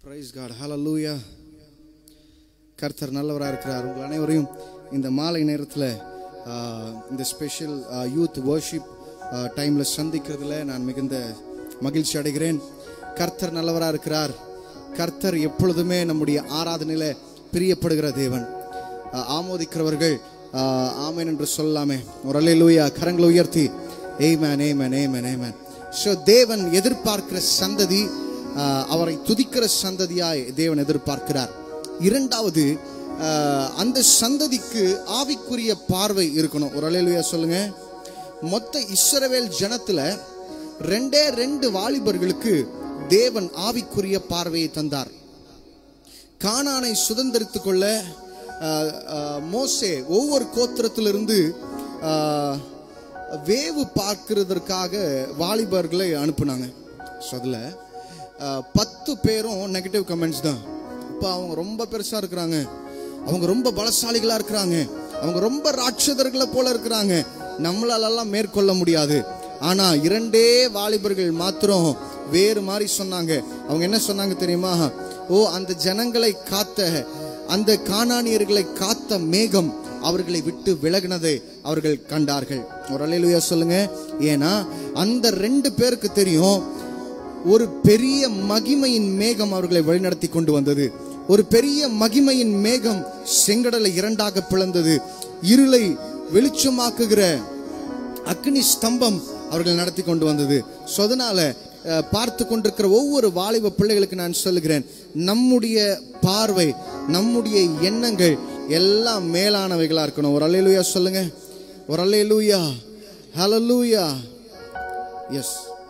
price God ஹalleluya கர்த்தர் நல்லவராக இருக்கிறார் உங்கள் அனைவரையும் இந்த மாலை நேரத்தில் இந்த ஸ்பெஷல் யூத் வர்ஷிப் டைமில் சந்திக்கிறதுல நான் மிகுந்த மகிழ்ச்சி அடைகிறேன் கர்த்தர் நல்லவராக இருக்கிறார் கர்த்தர் எப்பொழுதுமே நம்முடைய ஆராதனையில் பிரியப்படுகிற தேவன் ஆஹ், ஆமோதிக்கிறவர்கள் ஆஹ், ஆமென் என்று சொல்லலாமே ஒரு அல்லேலூயா கரங்களை உயர்த்தி ஏமேன் ஏமேன் ஏமேன் ஏமேன் ஸோ தேவன் எதிர்பார்க்கிற சந்ததி ஆஹ், அவரை துதிக்கிற சந்ததியாய் தேவன் எதிர்பார்க்கிறார் இரண்டாவது ஆஹ், அந்த சந்ததிக்கு ஆவிக்குரிய பார்வை இருக்கணும் ஒரு அலையிலுயா சொல்லுங்க மொத்த இஸ்ரவேல் ஜனத்துல ரெண்டே ரெண்டு வாலிபர்களுக்கு தேவன் ஆவிக்குரிய பார்வையை தந்தார் கானானை சுதந்திரித்துக் கொள்ள ஆஹ், ஆஹ், மோசே ஒவ்வொரு கோத்திரத்திலிருந்து ஆஹ், வேவு பார்க்கிறதற்காக வாலிபர்களை அனுப்புனாங்க ஸோ அதில் பத்து பேரும் நெகட்டிவ் கமெண்ட்ஸ் தான் இப்போ அவங்க ரொம்ப பெருசாக இருக்கிறாங்க அவங்க ரொம்ப பலசாலிகளாக இருக்கிறாங்க அவங்க ரொம்ப ராட்சதர்களை போல இருக்கிறாங்க நம்மளாலெல்லாம் மேற்கொள்ள முடியாது ஆனா இரண்டே வாலிபர்கள் மாத்திரம் வேறு மாதிரி சொன்னாங்க அவங்க என்ன சொன்னாங்க தெரியுமா ஓ அந்த ஜனங்களை காத்த அந்த கானானியர்களை காத்த மேகம் அவர்களை விட்டு விலகினதை அவர்கள் கண்டார்கள் ஒரு அலையிலுயா சொல்லுங்க ஏன்னா அந்த ரெண்டு பேருக்கு தெரியும் ஒரு பெரிய மகிமையின் மேகம் அவர்களை வழிநடத்தி கொண்டு வந்தது ஒரு பெரிய மகிமையின் மேகம் செங்கடலை இரண்டாக பிளந்தது இருளை வெளிச்சமாக்குகிற அக்னி ஸ்தம்பம் அவர்கள் நடத்தி கொண்டு வந்தது ஸோ அதனால அஹ், பார்த்து கொண்டிருக்கிற ஒவ்வொரு வாலிப பிள்ளைகளுக்கு நான் சொல்லுகிறேன் நம்முடைய பார்வை நம்முடைய எண்ணங்கள் எல்லாம் மேலானவைகளா இருக்கணும் ஒரு அல்லேலூயா சொல்லுங்க ஒரு அல்லேலூயா ஹalleluya எஸ்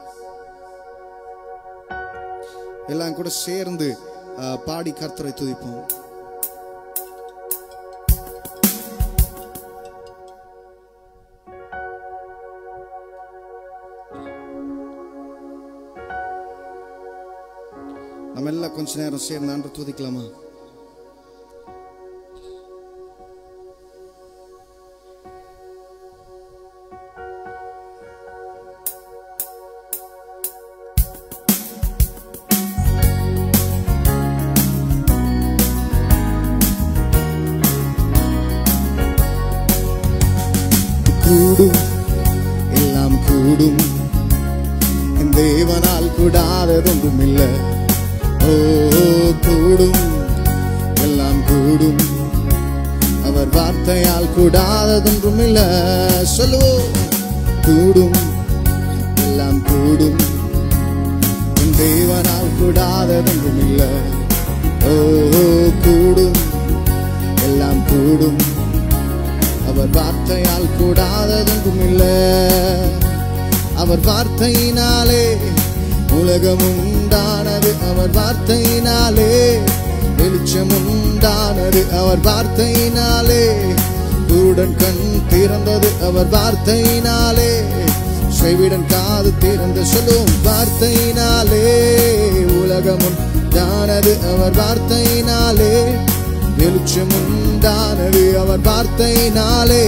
எல்லாம் கூட சேர்ந்து அஹ், பாடி கர்த்தரை துதிப்போம் நம்ம எல்லாம் கொஞ்ச நேரம் சேர்ந்து ஆண்டு துதிக்கலாமா கூடும் எல்லாம் கூடும் என் தேவனால் கூடாததொன்றும் இல்லை ஓ கூடும் எல்லாம் கூடும் அவர் வார்த்தையால் கூடாததொன்றும் இல்ல சொல்லுவோம் கூடும் எல்லாம் கூடும் என் தேவனால் கூடாததொன்றும் இல்ல ஓ கூடும் எல்லாம் கூடும் அவர் வார்த்தையால் கூடாததொன்றும் இல்ல அவர் வார்த்தையினாலே உலகம் உண்டானது அவர் வார்த்தையினாலே வெளிச்சம் உண்டானது அவர் வார்த்தையினாலே குருடன் கண் திறந்தது அவர் வார்த்தையினாலே செவிடன் காது திறந்து சொல்லும் வார்த்தையினாலே உலகம் உண்டானது அவர் வார்த்தையினாலே வெளிச்சம் உண்டானது அவர் வார்த்தையினாலே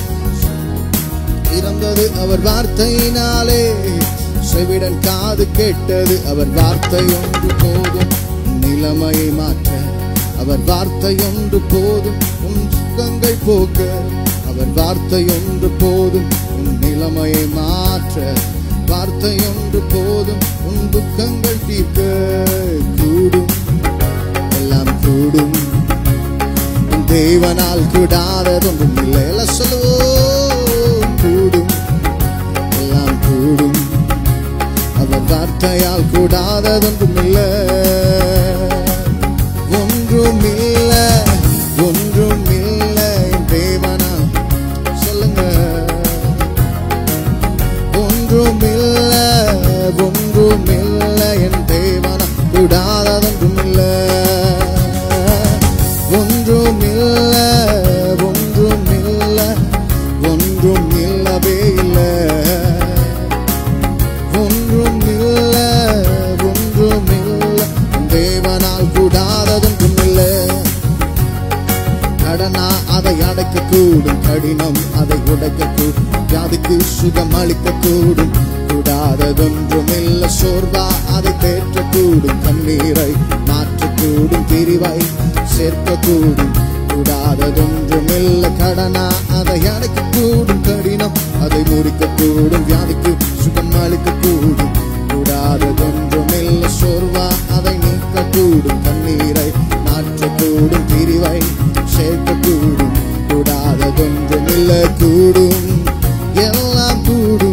இறந்தது அவர் வார்த்தையினாலே செவிடன் காது கேட்டது அவர் வார்த்தை ஒன்று போதும் நிலைமையை மாற்ற அவர் வார்த்தை ஒன்று போதும் உன் சுகங்கள் போக்க அவர் வார்த்தை ஒன்று போதும் உன் நிலைமையை மாற்ற வார்த்தை ஒன்று போதும் உன் துக்கங்கள் தீர்க்க கூடும் எல்லாம் கூடும் உன் தேவனால் கூடாததொன்றும் இல்லை எல்லாம் சொல்லுவோம் கூடும் எல்லாம் கூடும் அவர் வார்த்தையால் கூடாததொன்றும் இல்லை ஒன்றும் இல்லை ஒன்றும் இல்லை என் தேவனால் சொல்லுங்க ஒன்றும் இல்லை ஒன்றும் இல்லை என் தேவனால் கூடாததொன்றும் இல்லை ஒன்றும் இல்லை ஒன்றும் இல்லை ஒன்றும் இல்லவே இல்லை ஒன்றும் இல்லை ஒன்றும் இல்லை தேவனால் கூடாததொன்றும் இல்லை கடனா அதை அடைக்க கூடும் கடினம் அதை உடைக்க கூடும் வியாதிக்கு சுகம் அளிக்க கூடும் கூடாததொன்றும் இல்ல சோர்வா அதை தேற்ற கூடும் கண்ணீரை மாற்ற சேர்க்க கூடும் கூடாததொன்றும் இல்ல கடனா அதை அடைக்க கூடும் கடினம் அதை முறிக்க கூடும் வியாதிக்கு சுகம் அளிக்க கூடும் கூடாததொன்றும் இல்ல சோர்வா அதை நீக்க கூடும் கண்ணீரை மாற்ற கூடும் பிரிவை சேர்க்க கூடும் கூடாததொன்றும் இல்ல கூடும் எல்லாம் கூடும்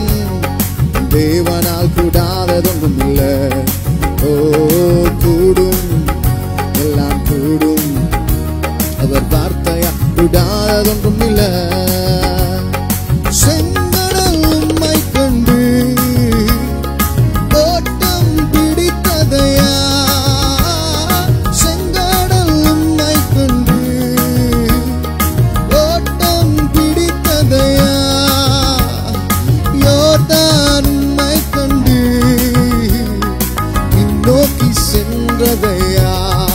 தேவனால் கூடாததொன்றும் இல்ல ஓ கூடும் எல்லாம் கூடும் அவர் வார்த்தையா கூடாததொன்றும் இல்ல செங்கடல் உம்மை கண்டு ஓட்டம் பிடித்ததையா செங்கடல் உம்மை கண்டு ஓட்டம் பிடித்ததையா யோர்தான் உம்மை கண்டு பின்னோக்கி சென்றதையா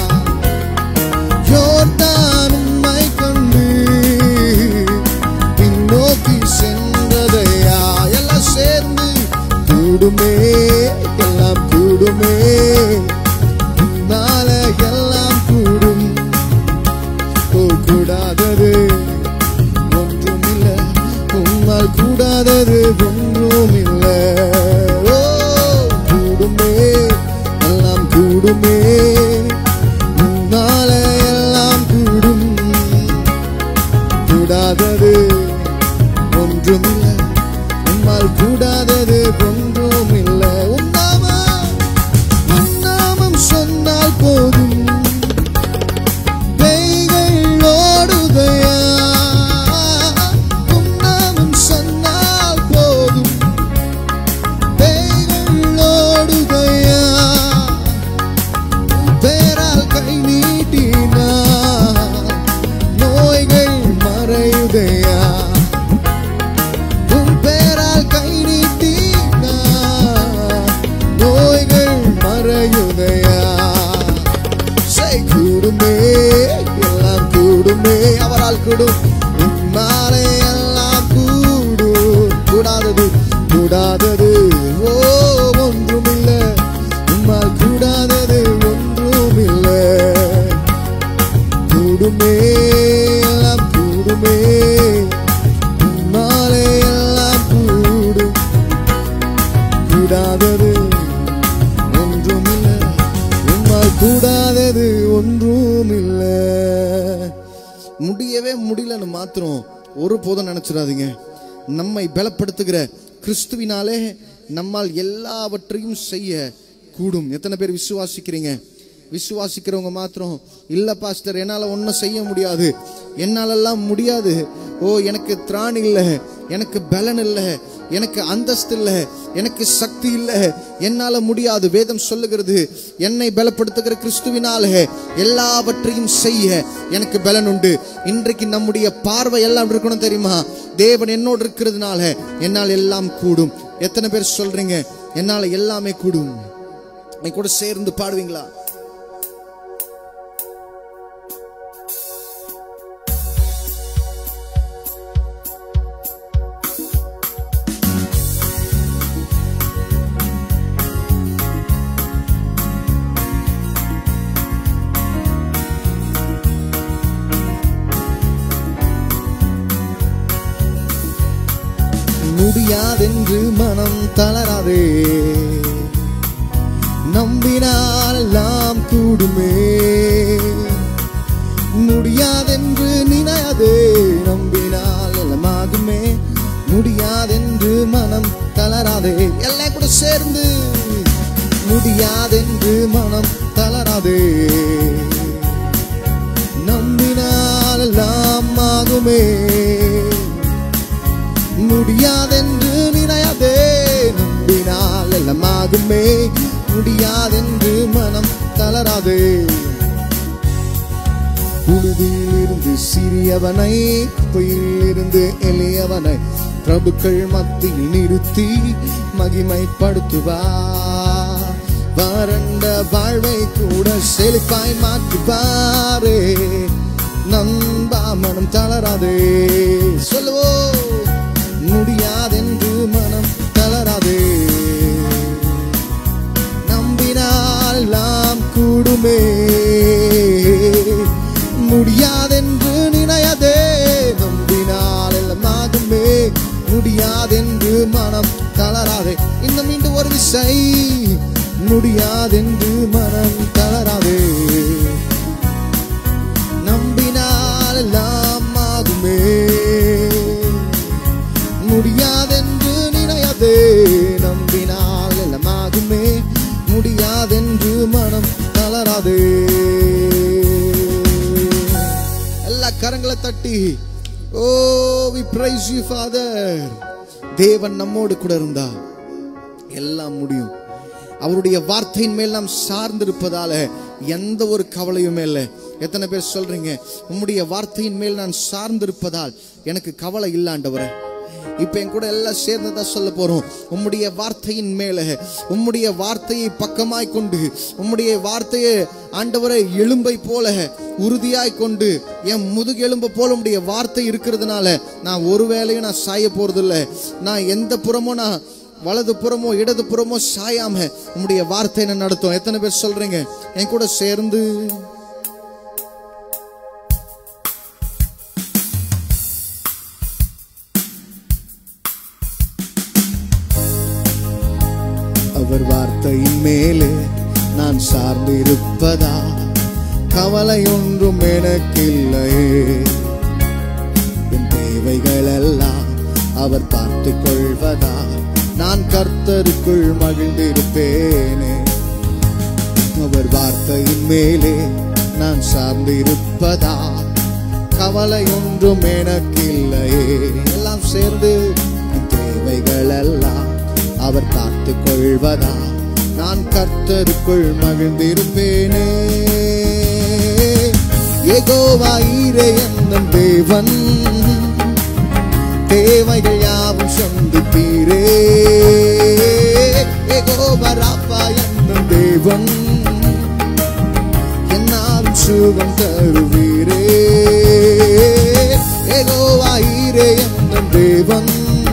யோர்தான் உம்மை கண்டு பின்னோக்கி சென்றதையா எல்லாம் சேர்ந்து கூடுமே எல்லாம் கூடுமே நாள எல்லாம் கூடும் ஓ கூடாதது ஒன்றுமில்ல உம்மால் கூடாதது ஒன்றுமில்ல ஓ கூடுமே எல்லாம் கூடுமே உன்னால எல்லாம் கூடும் கூடாதது ஒன்றுமில்ல உம்மால் கூடாதது ஒன்றுமில்ல உன்னாமம் உன்னாமம் சொன்னால் போதும் பேய்கள் ஓடுதையா உன்னாமம் சொன்னால் போதும் பேய்கள் ஓடுதையா பேரால் கை நீட்டினா நோய்கள் மறையுதையா உன் பேரால் கை நீட்டினா நோய்கள் மறையுதையா செய் கூடுமே எல்லாம் கூடுமே அவரால் கூடும் உன்னாலே எல்லாம் கூடும் கூடாதது கூடாதது ஓ ஒன்றுமில்ல உம்மால் கூடாதது ஒன்றுமில்ல கூடுமே எல்லாம் கூடுமே உன்னாலே எல்லாம் கூடும் கூடாதது ஒன்றுமில்ல உம்மால் கூடாதது ஒன்றுமில்ல முடியவே முடியலன்னு மாத்திரம் ஒரு போதும் நினைச்சிடாதீங்க நம்மை பலப்படுத்துகிற கிறிஸ்துவினாலே நம்மால் எல்லாவற்றையும் செய்ய கூடும் எத்தனை பேர் விசுவாசிக்கிறீங்க விசுவாசிக்கிறவங்க மாத்திரம் இல்ல பாஸ்டர் என்னால ஒன்றும் செய்ய முடியாது என்னாலெல்லாம் முடியாது ஓ எனக்கு திராணி இல்லை எனக்கு பலன் இல்லை எனக்கு அந்தஸ்து இல்லை எனக்கு சக்தி இல்லை என்னால முடியாது வேதம் சொல்லுகிறது என்னை பலப்படுத்துகிற கிறிஸ்துவினாலே எல்லாவற்றையும் செய்ய எனக்கு பலன் உண்டு இன்றைக்கு நம்முடைய பார்வை எல்லாம் இருக்கணும் தெரியுமா தேவன் என்னோடு இருக்கிறதுனால என்னால் எல்லாம் கூடும் எத்தனை பேர் சொல்றீங்க என்னால எல்லாமே கூடும் என் கூட சேர்ந்து பாடுவீங்களா முடியாதென்று மனம் தளராதே நம்பினால் எல்லாம் கூடுமே முடியாதென்று நினையாதே நம்பினால் எல்லாமாகுமே முடியாதென்று மனம் தளராதே எல்லாம் கூட சேர்ந்து முடியாதென்று மனம் தளராதே நம்பினால் எல்லாம் ஆகுமே முடியாதென்று நினையாதே நம்பினால் எல்லாம் ஆகுமே முடியாதென்று மனம் தளராதே புழுதியில் இருந்து சிறியவனை குப்பையில் இருந்து எளியவனை பிரபுக்கள் மத்தியில் நிறுத்தி மகிமைப்படுத்துவார் வறண்ட வாழ்வை கூட செழிப்பாய் மாற்றுவாரே நம்பா மனம் தளராதே சொல்லுவோ முடியாதென்று மனம் தளராதே நம்பினால் எல்லாம் கூடுமே செய் முடியாதென்று மனம் தளராதே நம்பினால் எல்லாம் ஆகுமே முடியாதென்று நினையாதே நம்பினால் எல்லாம் ஆகுமே முடியாதென்று மனம் தளராதே எல்லா கரங்களை தட்டி oh we praise you father தேவன் நம்மோடு கூட இருந்தா எல்லாம் முடியும் அவருடைய வார்த்தையின் மேல் நாம் சார்ந்திருப்பதால எந்த ஒரு கவலையுமே இல்லை எத்தனை பேர் சொல்றீங்க உம்முடைய வார்த்தையின் மேல் நான் சார்ந்திருப்பதால் எனக்கு கவலை இல்லாண்டவரே இப்ப என் கூட எல்லாம் சேர்ந்து தான் சொல்ல போறோம் உம்முடைய வார்த்தையின் மேல உம்முடைய வார்த்தையை பக்கமாய் கொண்டு உம்முடைய வார்த்தையை ஆண்டவரை எலும்பை போல உறுதியாய் கொண்டு என் முதுகு எலும்பு போல உம்முடைய வார்த்தை இருக்கிறதுனால நான் ஒரு வேலையும் நான் சாய போறதில்ல நான் எந்த புறமோ நான் வலது புறமோ இடது புறமோ சாயாம உம்முடைய வார்த்தை என்ன நடத்தும் எத்தனை பேர் சொல்றீங்க என் கூட சேர்ந்து அவர் வார்த்தையின் மேலே நான் சார்ந்து இருப்பதா கவலை ஒன்றும் எனக்கில்லையே என் தேவைகள் எல்லாம் அவர் பார்த்து கொள்வதா நான் கர்த்தருக்குள் மகிழ்ந்திருப்பேனே அவர் வார்த்தையின் மேலே நான் சார்ந்து இருப்பதா கவலை ஒன்றும் எனக்கில்லையே எல்லாம் சேர்ந்து என் தேவைகள் எல்லாம் அவர் பார்த்து கொள்வதா நான் கர்த்தருக்குள் மகிழ்ந்திருப்பேனே ஏகோவாயிரே என்னும் தேவன் தேவைகள் யாவும் சந்திப்பீரே ஏகோபராப்பா என்னும் தேவன் என்னாலும் சுகம் தருவீரே ஏகோவாயிரே என்னும் தேவன்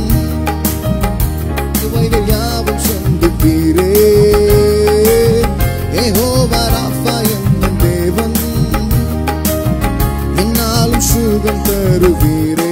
தேவைகள் யாவும் சந்திப்பீரே ஏகோபராப்பா என்னும் தேவன் என்னாலும் சுகம் தருவீரே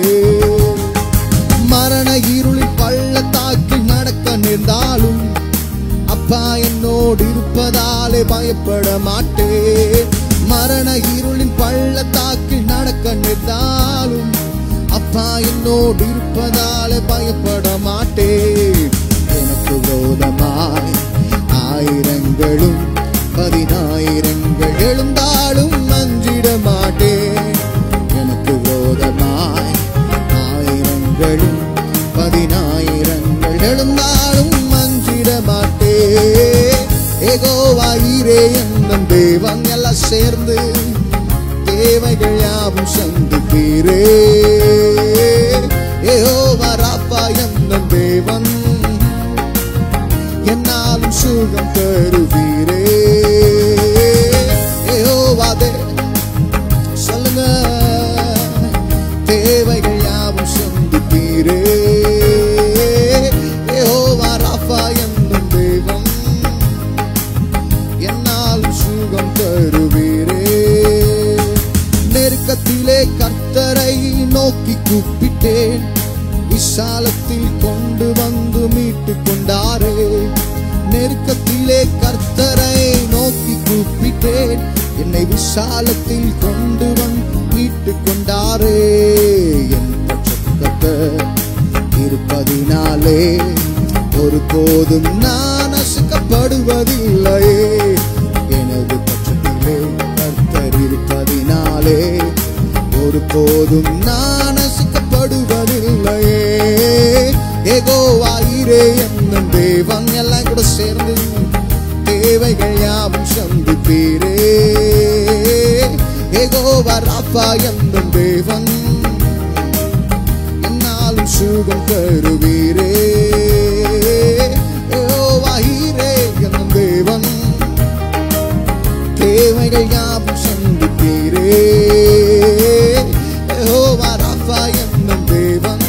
மரண இருளில் பள்ளத்தாக்கில் நடக்க நேர்ந்தாலும் அப்பா என்னோடு இருப்பதாலே பயப்பட மாட்டேன் மரண இருளின் பள்ளத்தாக்கில் நடக்க நேர்ந்தாலும் அப்பா என்னோடு இருப்பதாலே பயப்பட மாட்டேன் எனக்கு விரோதமாய் ஆயிரங்களும் பதினாயிரங்கள் எழுந்தாலும் அஞ்சிட மாட்டேன் எனக்கு விரோதமாய் ஆயிரங்களும் பதினாயிரங்கள் எழுந்தாலும் மஞ்சிட மாட்டே ஏகோவாயிரே என்னும் தேவன் எல்லாம் சேர்ந்து தேவைகள் யாவும் சந்திப்பீரே ஏகோவா ராப்பா என்னும் தேவன் என்னாலும் சுகம் தருவீரே ஏகோவாதே சொல்லுங்க தேவைகள் யாவும் சந்திப்பீரே யெகோவா ராஃபா என்னும் தெய்வம் என்னாலும் சுகம் தருவீரே நெருக்கத்திலே கர்த்தரை நோக்கி கூப்பிட்டேன் விசாலத்தில் கொண்டு வந்து மீட்டு கொண்டாரே நெருக்கத்திலே கர்த்தரை நோக்கி கூப்பிட்டேன் என்னை விசாலத்தில் கொண்டு வந்து மீட்டு கொண்டாரே என் பட்சத்தில் இருப்பதினாலே ஒரு போதும் நான் அசுக்கப்படுவதில்லையே எனது பட்சத்திலே கர்த்தர் இருப்பதினாலே ஒரு போதும் நான் அசுக்கப்படுவதில்லையே ஏகோவாயிரே என்னும் தேவன் எல்லாம் கூட சேர்ந்து தேவைகள் யாவும் சந்திப்பீரே ஏகோவா ராப்பா என்னும் தேவன் என்னாலும் சுகம் தருவீரே ஏகோவாயிரே என்னும் தேவன் தேவைகள் யாவும் சந்திப்பீரே ஏகோவா ராப்பா என்னும் தேவன்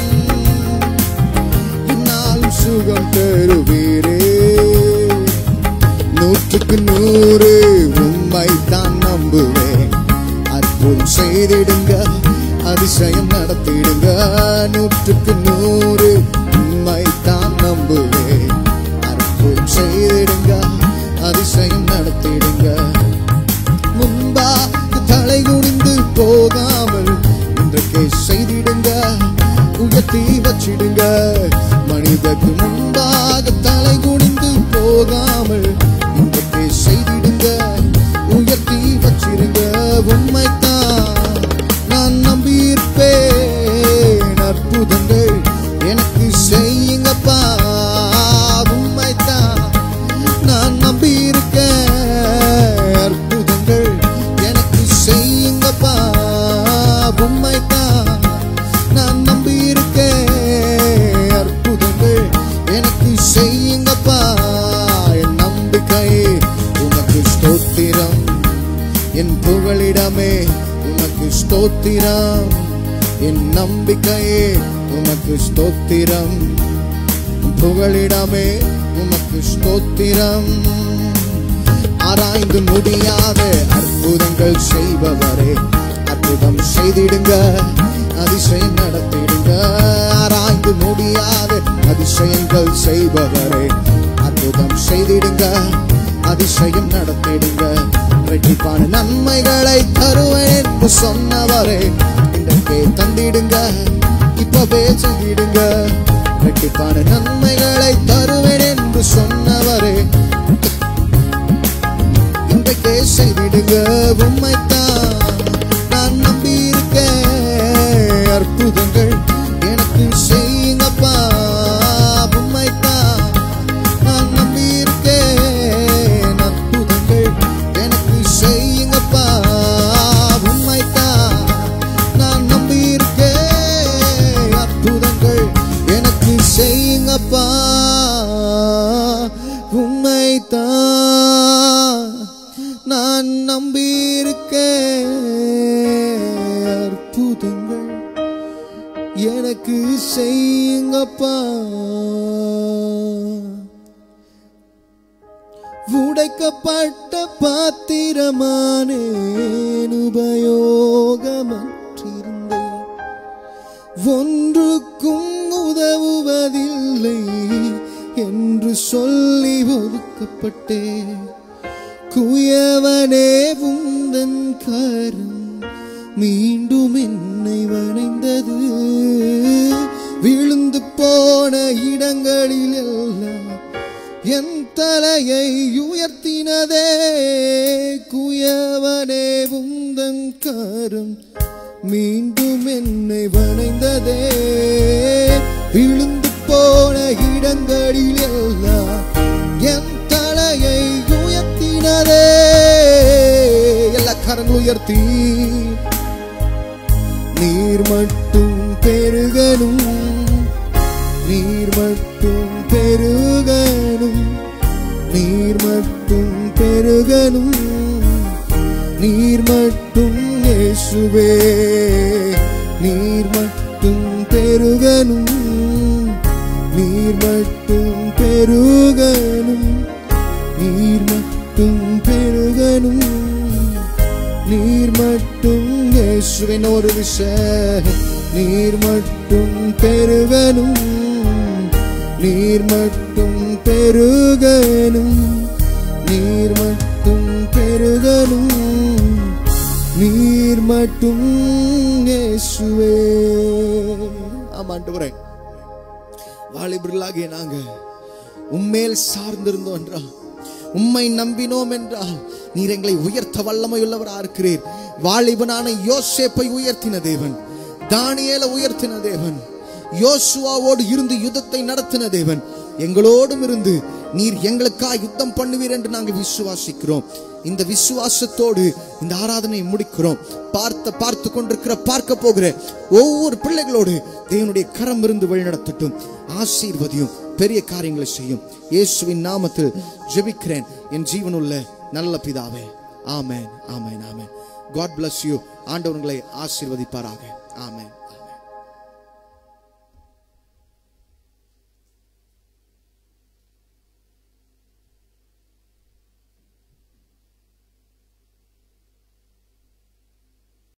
என்னாலும் சுகம் தருவீரே நூற்றுக்கு நூறு உண்மை தான் நம்புவேன் அற்புதம் செய்திடுங்க அதிசயம் நடத்திடுங்க நூற்றுக்கு நூறு உண்மை தான் நம்புவேன் அற்புதம் செய்திடுங்க செய்திடுங்க அதிசயம் நடத்திடுங்க முன்பா தலை குனிந்து போகாமல் இன்றைக்கே செய்திடுங்க உயர்த்தி வச்சிடுங்க மனிதக்கு முன்பாக தலை குனிந்து போகாமல் இன்றைக்கே செய்திடுங்க உயர்த்தி வச்சிருங்க உண்மைத்தான் நான் நம்பியிருப்பேன் அற்புதங்கள் எனக்கு செய்யுங்கப்பா உண்மைத்தான் நான் நம்பியிருக்கேன் அற்புதங்கள் எனக்கு செய்யுங்கப்பா உண்மைத்தான் நான் நம்பியிருக்கேன் அற்புதங்கள் எனக்கு செய்யுங்கப்பா என் நம்பிக்கை உனக்கு ஸ்தோத்திரம் என் புகழிடமே உனக்கு ஸ்தோத்திரம் என் நம்பிக்கையே உனக்கு ஸ்தோத்திரம் புகழிடமே உமக்கு ஸ்தோத்திரம் ஆராய்ந்து முடியாத அற்புதங்கள் செய்பவரே அற்புதம் செய்திடுங்க அதிசயம் நடத்திடுங்க ஆராய்ந்து முடியாத அதிசயங்கள் செய்பவரே அற்புதம் செய்திடுங்க அதிசயம் நடத்திடுங்க ரெட்டிப்பான நன்மைகளை தருவேன் என்று சொன்னவரே இன்றைக்கே தந்திடுங்க இப்பவே செய்திடுங்க ரெட்டிப்பான நன்மைகளை தருவேன் என்று சொன்னவரே இன்றைக்கே செய்திடுங்க உண்மைத்தான் நான் நம்பியிருக்கேன் அற்புதங்கள் எனக்கு செய்யுங்கப்பா உண்மைத்தான் நான் நம்பியிருக்கேன் அற்புதங்கள் எனக்கு செய்யுங்கப்பா உண்மைத்தான் நான் நம்பியிருக்கேன் அற்புதங்கள் எனக்கு செய்யுங்கப்பா உண்மைத்தான் நான் நம்பியிருக்கேன் அற்புதங்கள் எனக்கு செய்யுங்கப்பா உடைக்கப்பட்ட பாத்திரமானேன் உபயோகமற்றிருந்தேன் ஒன்றுக்கும் உதவுவதில்லை என்று சொல்லி ஒதுக்கப்பட்டேன் குயவனே உந்தன் கரம் மீண்டும் என்னை வணைந்தது விழுந்து போன இடங்களில் எல்லாம் என் தலையை உயர்த்தினதே குயவனே உந்தன் கரம் மீண்டும் என்னை வணைந்ததே விழுந்து போன இடங்களில் எல்லாம் என் தலையை உயர்த்தினதே எல்லா கரங்கள் உயர்த்தி நீர் மட்டும் பெருகனும் நீர் மட்டும் பெருகனும் நீர் மட்டும் பெருகனும் நீர் மட்டும் இயேசுவே நீர் மட்டும் பெருகனும் நீர் மட்டும் பெருகனும் நீர் மட்டும் பெருகனும் நீர் மட்டும் இயேசுவின் ஒரு விஷ நீர் மட்டும் பெருகனும் நீர் மட்டும் பெருகனும் நீர் மட்டும் பெருகனும் நீர் மட்டும் இயேசுவே ஆமாண்டவரே வாலிபர்களாகிய நாங்க உம்மேல் சார்ந்திருந்தோம் என்றால் உம்மை நம்பினோம் என்றால் நீர் எங்களை உயர்த்த வல்லமையுள்ளவரா இருக்கிறீர் வாலிபனான யோசேப்பை உயர்த்தின தேவன் தானியேல உயர்த்தின தேவன் யோசுவாவோடு இருந்து யுத்தத்தை நடத்தின தேவன் எங்களோடும் இருந்து நீர் எங்களுக்காக யுத்தம் பண்ணுவீர் என்று நாங்கள் விசுவாசிக்கிறோம் இந்த விசுவாசத்தோடு இந்த ஆராதனையை முடிக்கிறோம் பார்த்த பார்த்து கொண்டிருக்கிற பார்க்க போகிற ஒவ்வொரு பிள்ளைகளோடு தேவனுடைய கரம் இருந்து வழிநடத்தட்டும் ஆசீர்வதியும் பெரிய காரியங்களை செய்யும் இயேசுவின் நாமத்தில் ஜெபிக்கிறேன் என் ஜீவனுள்ள நல்ல பிதாவே ஆமென் ஆமென் ஆமென் காட் bless யூ ஆண்டவர்களை ஆசீர்வதிப்பாராக ஆமென்